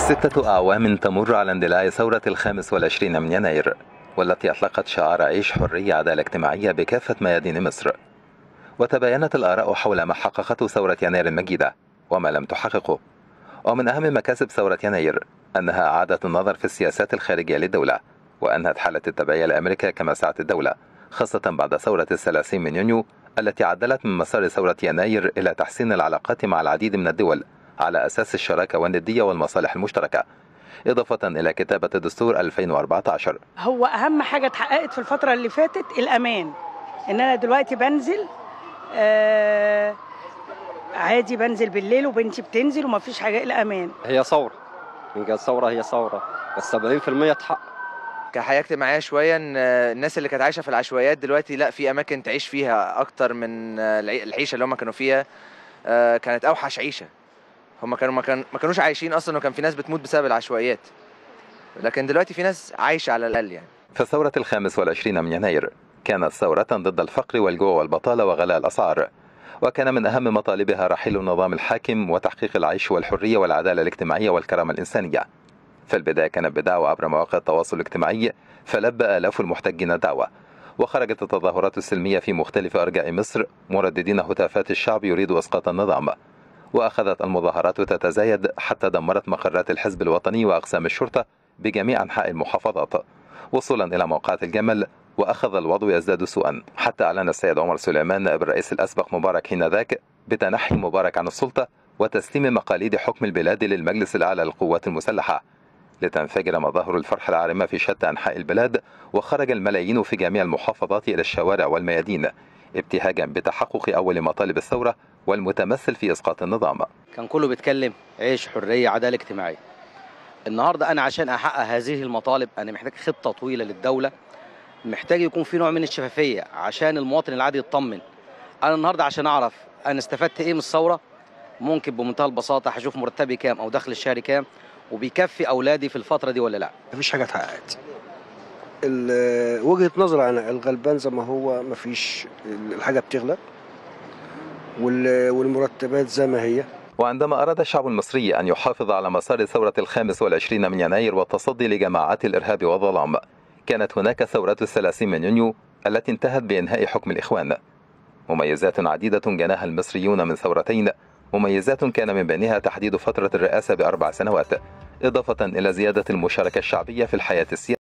ستة أعوام تمر على اندلاع ثورة الخامس والعشرين من يناير والتي أطلقت شعار عيش حرية عدالة اجتماعية بكافة ميادين مصر وتباينت الآراء حول ما حققته ثورة يناير المجيدة وما لم تحققه ومن أهم مكاسب ثورة يناير أنها أعادت النظر في السياسات الخارجية للدولة وأنهت حالة التبعية لأمريكا كما سعت الدولة خاصة بعد ثورة الثلاثين من يونيو التي عدلت من مسار ثورة يناير إلى تحسين العلاقات مع العديد من الدول على أساس الشراكة والندية والمصالح المشتركة إضافة إلى كتابة دستور 2014 هو اهم حاجه اتحققت في الفتره اللي فاتت الامان ان انا دلوقتي بنزل آه عادي بنزل بالليل وبنتي بتنزل ومفيش حاجه الامان هي ثورة إن كانت ثورة هي ثورة بس 70% اتحقق كحياه اجتماعيه شويه ان الناس اللي كانت عايشه في العشوائيات دلوقتي لا في اماكن تعيش فيها اكتر من العي- العيشه اللي هم كانوا فيها آه، كانت اوحش عيشه هم كانوا ما, كان ما كانوش عايشين اصلا وكان في ناس بتموت بسبب العشوائيات لكن دلوقتي في ناس عايشه على الاقل يعني في الثورة الخامس والعشرين من يناير كانت ثورة ضد الفقر والجوع والبطالة وغلاء الأسعار وكان من أهم مطالبها رحيل النظام الحاكم وتحقيق العيش والحرية والعدالة الاجتماعية والكرامة الإنسانية في البداية كانت بدعوة عبر مواقع التواصل الاجتماعي فلبى آلاف المحتجين الدعوة وخرجت التظاهرات السلمية في مختلف أرجاء مصر مرددين هتافات الشعب يريد إسقاط النظام وأخذت المظاهرات تتزايد حتى دمرت مقرات الحزب الوطني وأقسام الشرطة بجميع أنحاء المحافظات وصولا إلى موقعة الجمل وأخذ الوضع يزداد سوءا حتى أعلن السيد عمر سليمان نائب الرئيس الأسبق مبارك حينذاك بتنحي مبارك عن السلطة وتسليم مقاليد حكم البلاد للمجلس الأعلى للقوات المسلحة لتنفجر مظاهر الفرح العارمة في شتى أنحاء البلاد وخرج الملايين في جميع المحافظات إلى الشوارع والميادين ابتهاجا بتحقق أول مطالب الثورة والمتمثل في إسقاط النظام كان كله بيتكلم عيش حريه عداله اجتماعيه النهارده انا عشان احقق هذه المطالب انا محتاج خطه طويله للدوله محتاج يكون في نوع من الشفافيه عشان المواطن العادي يطمن انا النهارده عشان اعرف انا استفدت ايه من الثوره ممكن بمنتهى البساطه هشوف مرتبي كام او دخل الشهري كام وبيكفي اولادي في الفتره دي ولا لا مفيش حاجه اتحققت ال- وجهه نظري انا الغلبان زي ما هو مفيش الحاجه بتغلى وال- والمرتبات زي ما هي وعندما أراد الشعب المصري أن يحافظ على مسار ثورة الخامس والعشرين من يناير والتصدي لجماعات الإرهاب والظلام كانت هناك ثورة الثلاثين من يونيو التي انتهت بإنهاء حكم الإخوان مميزات عديدة جناها المصريون من ثورتين مميزات كان من بينها تحديد فترة الرئاسة بأربع سنوات إضافة إلى زيادة المشاركة الشعبية في الحياة السياسية